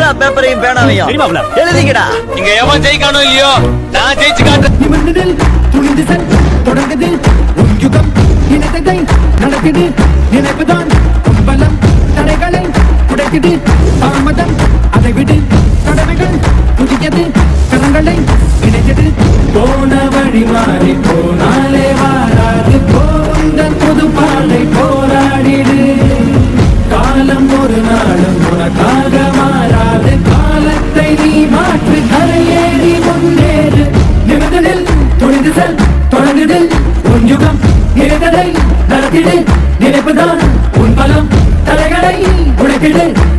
எல்லா பேப்பரையும் பேனாவையும் தெரியுமாப்ல? எழுதிக்கடா இங்க எவன் ஜெயிக்கானோ இல்லையோ நான் ஜெயிச்சு காட்டுறேன் நிமிர்ந்ததில் துணிந்து செல் தொடங்குது உன் யுகம் நினைத்ததை நடத்திடு நினைப்புதான் கும்பலம் தடைகளை உடைத்திடு தாமதம் அதை விடு கடமைகள் புதியது கரங்களை இணைத்திடு போன வழி மாறி போனாலே வாராது போந்த புது பாலை போராடிடு காலம் ஒரு நாளும் உனக்காக மாறாது காலத்தை நீ மாற்று கரையேறி முன்னேறு நிமிடத்தில் துணிந்து செல் தொடங்குது உன் யுகம் நினைத்ததை நடத்திடு நினைப்புதான் உன் பலம் தலைகளை உடைத்திடு